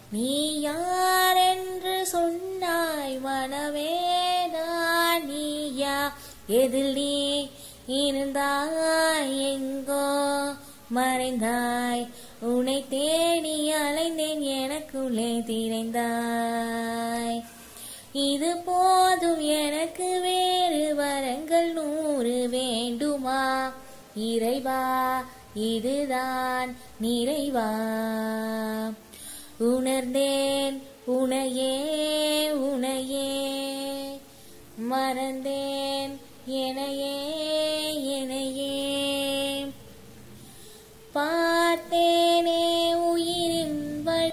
நீ யார் என்று சொன்னாய் மனவேதான் நீயா எதில் நீ இருந்தாய் எங்கோ மறைந்தாய் உன்னை தேடி அலைந்தேன் எனக்குள்ளே திரைந்தாய் இது போதும் எனக்கு வேறு வரங்கள் நூறு வேண்டுமா இறைவா இதுதான் நிறைவா உணர்ந்தேன் உனையே உனையே மறந்தேன் எனையே எனையே பார்த்தேனே உயிரின் வழி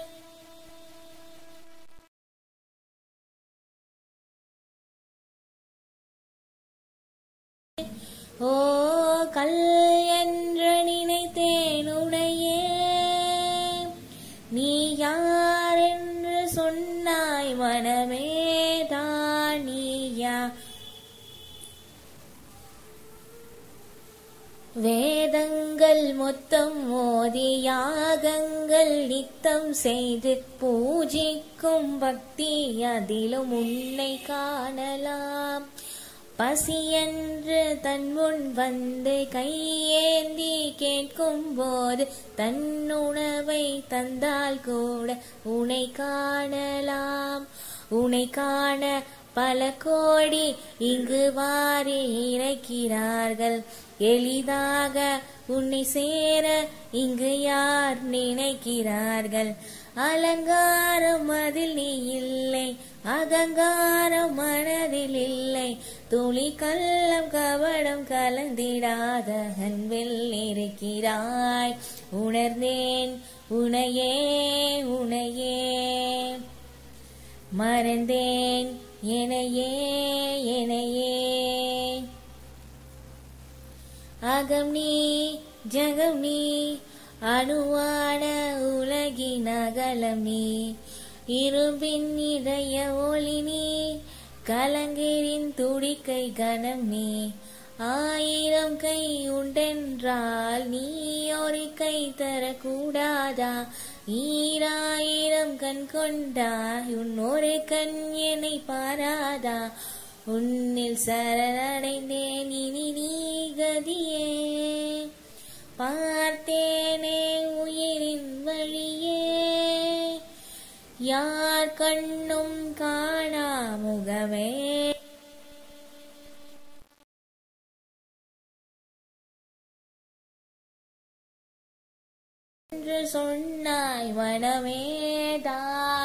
ஓ கல் என்று நினைத்தேன் உடையே நீ யார் என்று சொன்னாய் மனமே தான் நீயா வேதங்கள் மொத்தம் மோதி யாகங்கள் நித்தம் செய்து பூஜிக்கும் பக்தி அதிலும் உன்னை காணலாம் பசி என்று தன் முன் வந்து கையேந்தி கேட்கும் போது தன் உணவை தந்தால் கூட உனை காணலாம் உனை காண பல கோடி இங்கு வாரி இறைக்கிறார்கள் எளிதாக உன்னை சேர இங்கு யார் நினைக்கிறார்கள் அலங்காரம் அதில் நீ இல்லை அகங்காரம் மனதில் இல்லை துளி கள்ளம் கவடம் கலந்திடாத அன்பில் இருக்கிறாய் உணர்ந்தேன் உனையே உனையே மறந்தேன் எனையே எனையே அகம் நீ ஜகம் நீ அணுவான உலகின் அகலம் நீ இரும்பின் இதய ஒளி நீ கலங்கிரின் துடிக்கை கணம் நீ ஆயிரம் கை உண்டென்றால் நீ ஒரு கை தரக்கூடாதா ஈராயிரம் கண் கொண்டாய் உன் ஒரு கண் என்னை பாராதா உன்னில் சரணடைந்தேன் இனி நீ கதியே பார்த்தேனே உயிரின் வழியே யார் கண்ணும் காணா முகமே என்று சொன்னாய் மனமே தான்